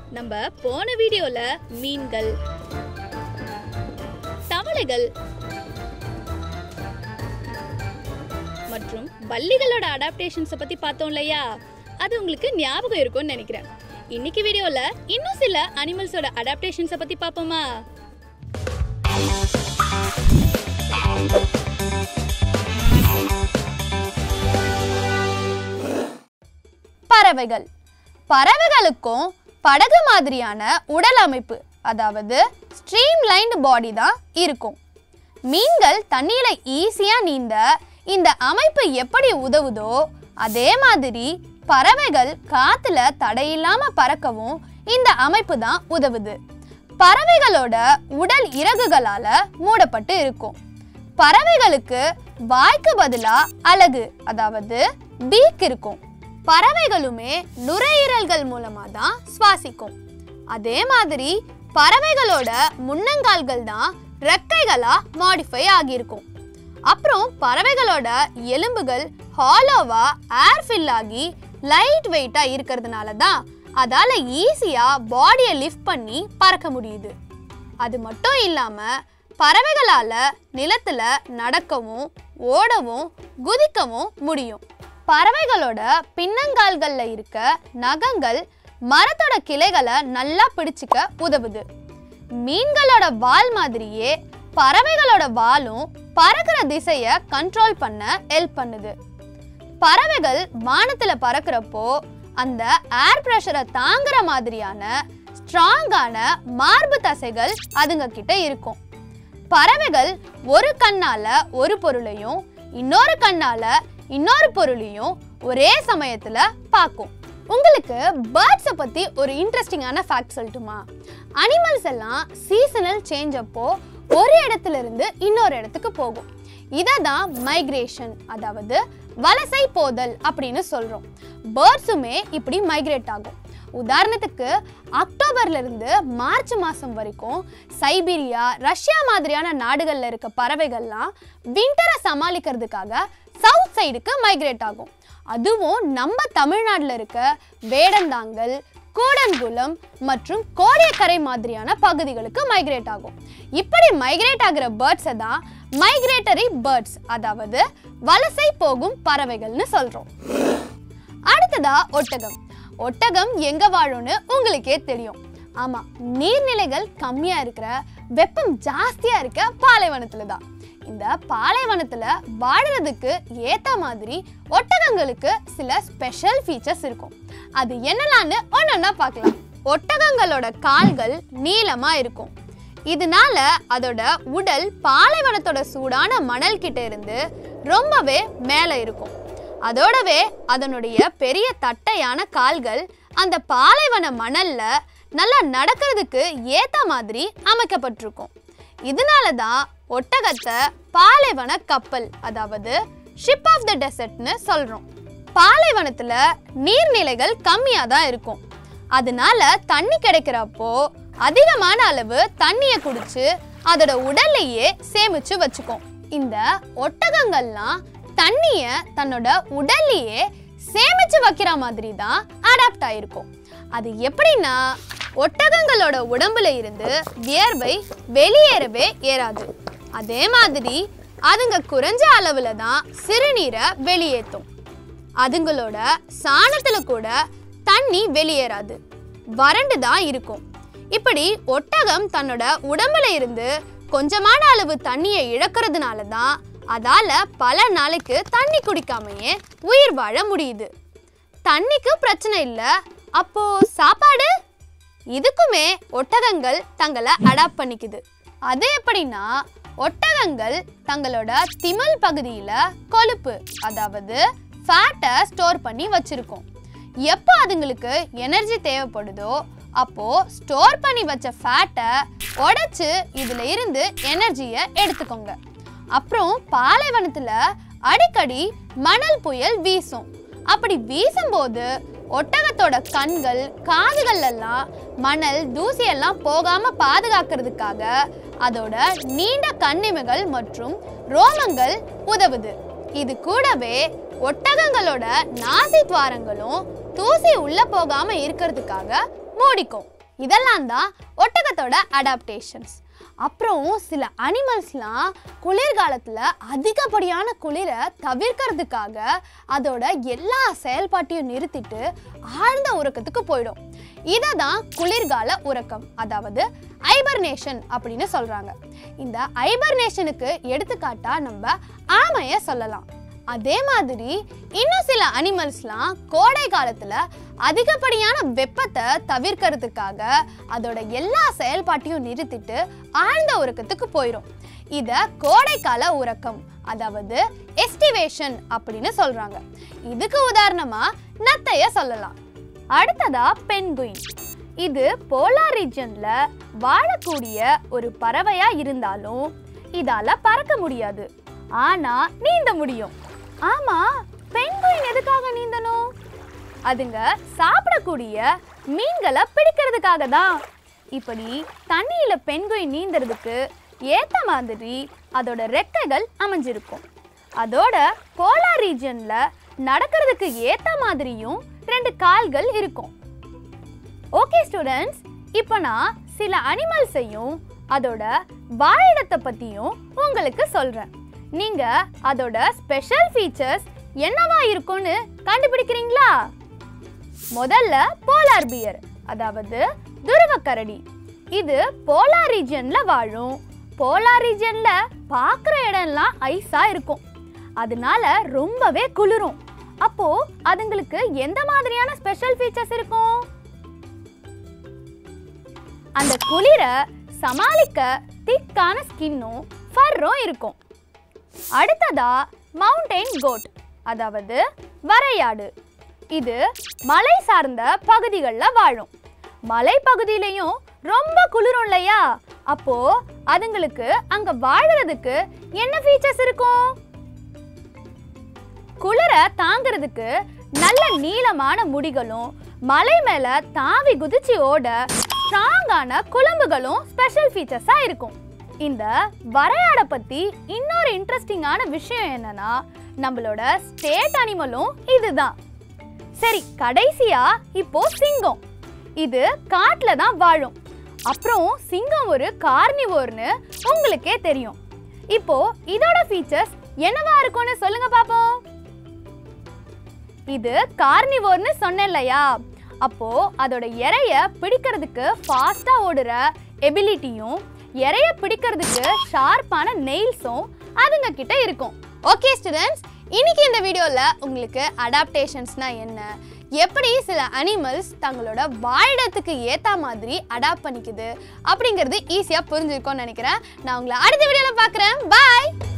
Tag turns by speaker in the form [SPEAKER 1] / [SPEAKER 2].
[SPEAKER 1] நம்ம போன வீடியோல மீன்கள் தவளைகள் மற்றும் பல்லிகளோட அடாப்டேஷன்ஸை பத்தி பார்த்தோம் இல்லையா அது உங்களுக்கு ஞாபகம் இருக்கும்னு நினைக்கிறேன் இன்னைக்கு வீடியோல இன்னும் சில அனிமல்ஸோட அடாப்டேஷன்ஸை பத்தி பார்ப்போமா
[SPEAKER 2] பறவைகள் பறவைகளுக்கும் படகு மாதிரியான உடல் அமைப்பு அதாவது ஸ்ட்ரீம்லைன்டு பாடி தான் இருக்கும் மீன்கள் தண்ணியில ஈஸியா நீந்த இந்த அமைப்பு எப்படி உதவுதோ அதே மாதிரி பறவைகள் காத்துல தடையில்லாம பறக்கவும் இந்த அமைப்பு தான் உதவுது பறவைகளோட உடல் இறகுகளால மூடப்பட்டு இருக்கும் பறவைகளுக்கு வாய்க்கு பதிலா அலகு அதாவது பீக் இருக்கும் பறவைகளுமே நுரையீரல்கள் மூலமா தான் சுவாசிக்கும் அதே மாதிரி பறவைகளோட முன்னங்கால்கள் தான் ரெக்கைகளா மாடிஃபை ஆகியிருக்கும் அப்புறம் பறவைகளோட எலும்புகள் ஹாலோவா ஏர் ஃபில் ஆகி லைட் வெயிட்டா இருக்கிறதுனால தான் அதால ஈஸியா பாடியை லிஃப்ட் பண்ணி பறக்க முடியுது அது மட்டும் இல்லாம பறவைகளால நிலத்துல நடக்கவும் ஓடவும் குதிக்கவும் முடியும் பறவைகளோட பின்னங்கால்கள்ல இருக்க நகங்கள் மரத்தோட கிளைகளை நல்லா பிடிச்சுக்க உதவுது மீன்களோட வால் மாதிரியே பறவைகளோட வாலும் பறக்கிற திசைய கண்ட்ரோல் பண்ண ஹெல்ப் பண்ணுது பறவைகள் வானத்துல பறக்கிறப்போ அந்த ஏர் பிரஷரை தாங்குற மாதிரியான ஸ்ட்ராங்கான மார்பு தசைகள் அதுங்க கிட்ட இருக்கும் பறவைகள் ஒரு கண்ணால ஒரு பொருளையும் இன்னொரு கண்ணால இன்னொரு பொருளையும் ஒரே சமயத்துல பார்க்கும் உங்களுக்கு பேர்ட்ஸை பத்தி ஒரு இன்ட்ரெஸ்டிங்கான ஃபேக்ட் சொல்லட்டுமா அனிமல்ஸ் எல்லாம் சீசனல் சேஞ்ச் அப்போ ஒரு இடத்துல இருந்து இன்னொரு இடத்துக்கு போகும் இதை தான் மைக்ரேஷன் அதாவது வலசை போதல் அப்படின்னு சொல்றோம் பேர்ட்ஸுமே இப்படி மைக்ரேட் ஆகும் உதாரணத்துக்கு அக்டோபர்ல இருந்து மார்ச் மாசம் வரைக்கும் சைபீரியா ரஷ்யா மாதிரியான நாடுகள்ல இருக்க பறவைகள்லாம் விண்டரை சமாளிக்கிறதுக்காக சவுத் சைடுக்கு மைக்ரேட் ஆகும் அதுவும் நம்ம தமிழ்நாட்டில் இருக்க வேடந்தாங்கல் கூடன்குளம் மற்றும் கோடியக்கரை மாதிரியான பகுதிகளுக்கு மைக்ரேட் ஆகும் இப்படி மைக்ரேட் ஆகிற பேர்ட்ஸை தான் மைக்ரேட்டரி பேர்ட்ஸ் அதாவது வலசை போகும் பறவைகள்னு சொல்றோம் அடுத்ததா ஒட்டகம் ஒட்டகம் எங்க வாழும்னு உங்களுக்கே தெரியும் ஆமா நீர்நிலைகள் கம்மியா இருக்கிற வெப்பம் ஜாஸ்தியா இருக்க பாலைவனத்துல தான் இந்த பாலைவனத்துல வாழுறதுக்கு ஏத்த மாதிரி ஒட்டகங்களுக்கு சில ஸ்பெஷல் ஃபீச்சர்ஸ் இருக்கும் அது என்னலான்னு ஒன்னொன்னா பார்க்கலாம் ஒட்டகங்களோட கால்கள் நீளமா இருக்கும் இதனால அதோட உடல் பாலைவனத்தோட சூடான மணல் கிட்ட இருந்து ரொம்பவே மேலே இருக்கும் அதோடவே அதனுடைய பெரிய தட்டையான கால்கள் அந்த பாலைவன மணல்ல நல்லா நடக்கிறதுக்கு ஏத்த மாதிரி அமைக்கப்பட்டிருக்கும் இதனால தான் ஒட்டகத்தை பாலைவன கப்பல் அதாவது ஷிப் ஆஃப் த டெசர்ட்னு சொல்றோம் பாலைவனத்துல நீர்நிலைகள் கம்மியாக தான் இருக்கும் அதனால தண்ணி கிடைக்கிறப்போ அதிகமான அளவு தண்ணியை குடிச்சு அதோட உடல்லையே சேமிச்சு வச்சுக்கும் இந்த ஒட்டகங்கள்லாம் தண்ணிய தன்னோட உடல்லையே சேமிச்சு வைக்கிற மாதிரி தான் அடாப்ட் ஆயிருக்கும் அது எப்படின்னா ஒட்டகங்களோட உடம்புல இருந்து வியர்வை வெளியேறவே ஏறாது அதே மாதிரி அதுங்க குறைஞ்ச அளவுல தான் சிறுநீரை வெளியேற்றும் அதுங்களோட சாணத்துல கூட தண்ணி வெளியேறாது வறண்டு தான் இருக்கும் இப்படி ஒட்டகம் தன்னோட உடம்புல இருந்து கொஞ்சமான அளவு தண்ணியை இழக்கிறதுனால தான் அதால பல நாளைக்கு தண்ணி குடிக்காமையே உயிர் வாழ முடியுது தண்ணிக்கு பிரச்சனை இல்லை அப்போ சாப்பாடு இதுக்குமே ஒட்டகங்கள் தங்களை அடாப்ட் பண்ணிக்குது அது எப்படின்னா ஒட்டகங்கள் தங்களோட திமில் பகுதியில கொழுப்பு அதாவது ஃபேட்டை ஸ்டோர் பண்ணி வச்சிருக்கும் எப்போ அதுங்களுக்கு எனர்ஜி தேவைப்படுதோ அப்போ ஸ்டோர் பண்ணி வச்ச ஃபேட்டை உடைச்சு இதுல இருந்து எனர்ஜியை எடுத்துக்கோங்க அப்புறம் பாலைவனத்துல அடிக்கடி மணல் புயல் வீசும் அப்படி வீசும்போது ஒட்டகத்தோட கண்கள் காதுகள் எல்லாம் மணல் தூசி எல்லாம் போகாம பாதுகாக்கிறதுக்காக அதோட நீண்ட கண்ணிமைகள் மற்றும் ரோமங்கள் உதவுது இது கூடவே ஒட்டகங்களோட நாசி துவாரங்களும் தூசி உள்ள போகாம இருக்கிறதுக்காக மூடிக்கும் இதெல்லாம் தான் ஒட்டகத்தோட அடாப்டேஷன்ஸ் அப்புறம் சில அனிமல்ஸ்லாம் குளிர்காலத்தில் அதிகப்படியான குளிரை தவிர்க்கிறதுக்காக அதோட எல்லா செயல்பாட்டையும் நிறுத்திட்டு ஆழ்ந்த உறக்கத்துக்கு போயிடும் இதை தான் குளிர்கால உறக்கம் அதாவது ஐபர்னேஷன் அப்படின்னு சொல்கிறாங்க இந்த ஐபர்னேஷனுக்கு எடுத்துக்காட்டா நம்ம ஆமையை சொல்லலாம் அதே மாதிரி இன்னும் சில அனிமல்ஸ்லாம் கோடை காலத்துல அதிகப்படியான வெப்பத்தை தவிர்க்கிறதுக்காக அதோட எல்லா செயல்பாட்டையும் நிறுத்திட்டு ஆழ்ந்த உறக்கத்துக்கு போயிடும் இத கோடைக்கால உறக்கம் அதாவது எஸ்டிவேஷன் அப்படின்னு சொல்றாங்க இதுக்கு உதாரணமா நத்தைய சொல்லலாம் அடுத்ததா பென்குயின் இது போலார் ரீஜன்ல வாழக்கூடிய ஒரு பறவையா இருந்தாலும் இதால பறக்க முடியாது ஆனா நீந்த முடியும் ஆமா பெண்குயின் எதுக்காக நீந்தணும் அதுங்க சாப்பிடக்கூடிய மீன்களை பிடிக்கிறதுக்காக தான் இப்படி தண்ணியில பெண்குயின் நீந்துறதுக்கு ஏத்த மாதிரி அதோட ரெக்கைகள் அமைஞ்சிருக்கும் அதோட போலார் ரீஜன்ல நடக்கிறதுக்கு ஏத்த மாதிரியும் ரெண்டு கால்கள் இருக்கும் ஓகே ஸ்டூடெண்ட்ஸ் இப்போ நான் சில அனிமல்ஸையும் அதோட வாழிடத்தை பற்றியும் உங்களுக்கு சொல்கிறேன் நீங்கள் அதோட ஸ்பெஷல் ஃபீச்சர்ஸ் என்னவா இருக்கும்னு கண்டுபிடிக்கிறீங்களா முதல்ல போலார் பியர் அதாவது துருவக்கரடி இது போலார் ரீஜன்ல வாழும் போலார் ரீஜன்ல பார்க்குற இடம்லாம் ஐஸா இருக்கும் அதனால ரொம்பவே குளிரும் அப்போ அதுங்களுக்கு எந்த மாதிரியான ஸ்பெஷல் ஃபீச்சர்ஸ் இருக்கும் அந்த குளிரை சமாளிக்க திக்கான ஸ்கின்னும் ஃபர்ரும் இருக்கும் அடுத்ததா மவுண்டெயின் கோட் அதாவது வரையாடு இது மலை சார்ந்த பகுதிகளில் வாழும் மலை பகுதியிலையும் ரொம்ப குளிரும் இல்லையா அப்போ அதுங்களுக்கு அங்க வாழறதுக்கு என்ன ஃபீச்சர்ஸ் இருக்கும் குளிர தாங்கிறதுக்கு நல்ல நீளமான முடிகளும் மலை மேல தாவி குதிச்சு ஓட ஸ்ட்ராங்கான குழம்புகளும் ஸ்பெஷல் ஃபீச்சர்ஸா இருக்கும் இந்த வரையாட பத்தி இன்னொரு இன்ட்ரெஸ்டிங்கான விஷயம் என்னன்னா நம்மளோட ஸ்டேட் அனிமலும் இதுதான் சரி கடைசியா இப்போ சிங்கம் இது காட்டுல தான் வாழும் அப்புறம் சிங்கம் ஒரு கார்னிவோர்னு உங்களுக்கே தெரியும் இப்போ இதோட ஃபீச்சர்ஸ் என்னவா இருக்கும்னு சொல்லுங்க பாப்போம் இது கார்னிவோர்னு சொன்னேன் இல்லையா அப்போ அதோட இறைய பிடிக்கிறதுக்கு ஃபாஸ்டா ஓடுற எபிலிட்டியும் இறைய பிடிக்கிறதுக்கு ஷார்ப்பான நெயில்ஸும் அதுங்க கிட்ட இருக்கும் ஓகே ஸ்டூடெண்ட்ஸ் இன்னைக்கு இந்த வீடியோவில் உங்களுக்கு அடாப்டேஷன்ஸ்னா என்ன எப்படி சில அனிமல்ஸ் தங்களோட வாழிடத்துக்கு ஏற்ற மாதிரி அடாப்ட் பண்ணிக்குது அப்படிங்கிறது ஈஸியாக புரிஞ்சிருக்கும்னு நினைக்கிறேன் நான் உங்களை அடுத்த வீடியோவில் பார்க்குறேன் பாய்